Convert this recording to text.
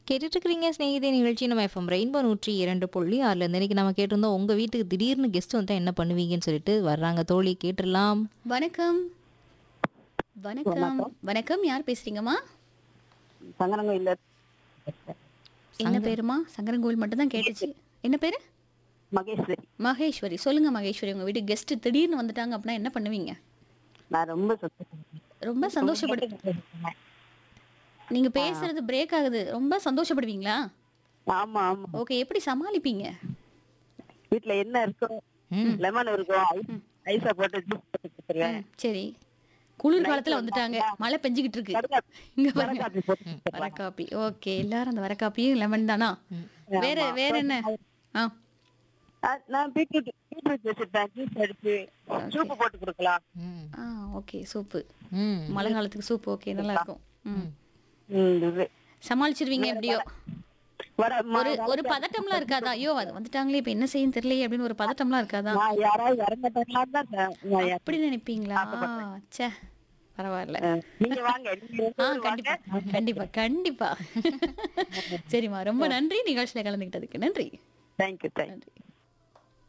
கேட்டுட்டு இருக்கிறீங்க ஸ்நேகிதே நிகழ்ச்சி நம்ம எஃப்எம் ரெயின்போ நூற்றி இரண்டு புள்ளி ஆறுல இருந்து இன்னைக்கு நம்ம கேட்டிருந்தோம் உங்க வீட்டுக்கு திடீர்னு கெஸ்ட் வந்தா என்ன பண்ணுவீங்கன்னு சொல்லிட்டு வர்றாங்க தோழி கேட்டுடலாம் வணக்கம் வணக்கம் வணக்கம் யார் பேசுறீங்கம்மா சங்கரங்கோயில என்ன பேருமா சங்கரங்கோவில் மட்டும் தான் கேட்டுச்சு என்ன பேரு மகேஸ்வரி மகேஸ்வரி சொல்லுங்க மகேஸ்வரி உங்க வீட்டுக்கு கெஸ்ட் திடீர்னு வந்துட்டாங்க அப்படின்னா என்ன பண்ணுவீங்க நான் ரொம்ப சந்தோஷப்பட்டேன். ரொம்ப சந்தோஷப்படு நீங்க பேசுறது பிரேக் ஆகுது ரொம்ப சந்தோஷப்படுவீங்களா ஆமா ஆமா ஓகே எப்படி சமாளிப்பீங்க வீட்ல என்ன இருக்கும் லெமன் இருக்கும் ஐஸ்- ஐஸா போட்டு ஜூஸ் போட்டு கொடுத்துருவேன் ம், சரி குளிர் காலத்துல வந்துட்டாங்க மழை பெஞ்சுக்கிட்டு இருக்கு இங்க பாருங்க காப்பி போட்டு வர காப்பி ஓகே எல்லாரும் அந்த வர காப்பியும் லெமன் தானா வேற வேற என்ன ஆ ஆ, நான் பீட்ரூட் பீட்ரூட் வச்சிருப்பேன் ஜூஸ் அடிச்சு சூப்பு போட்டு கொடுக்கலாம் ம். ஆ ஓகே சூப்பு ம். மழை காலத்துக்கு சூப் ஓகே நல்லா இருக்கும் ம் ம், இது. சமாளிச்சிருவீங்க எப்படியோ வர ம- ஒரு ஒரு பதட்டம்லாம் இருக்காதா ஐயோ அது வந்துட்டாங்களே இப்ப என்ன செய்யும் தெரியலையே அப்படின்னு ஒரு பதட்டம்லாம் இருக்காதா நான் யாராவது இறங்கட்டாங்களான்னு தான் சார் நான் யா- அப்படி நினைப்பீங்களா ச்சே பரவாயில்ல ஆ, நீங்க வாங்க நீங்க ரெண்டு ஆ பேரும் வாங்க. கண்டிப்பா கண்டிப்பா கண்டிப்பா சரிம்மா ரொம்ப நன்றி நிகழ்ச்சியில கலந்துக்கிட்டதுக்கு நன்றி தேங்க்யூ தேங்க்யூ நன்றி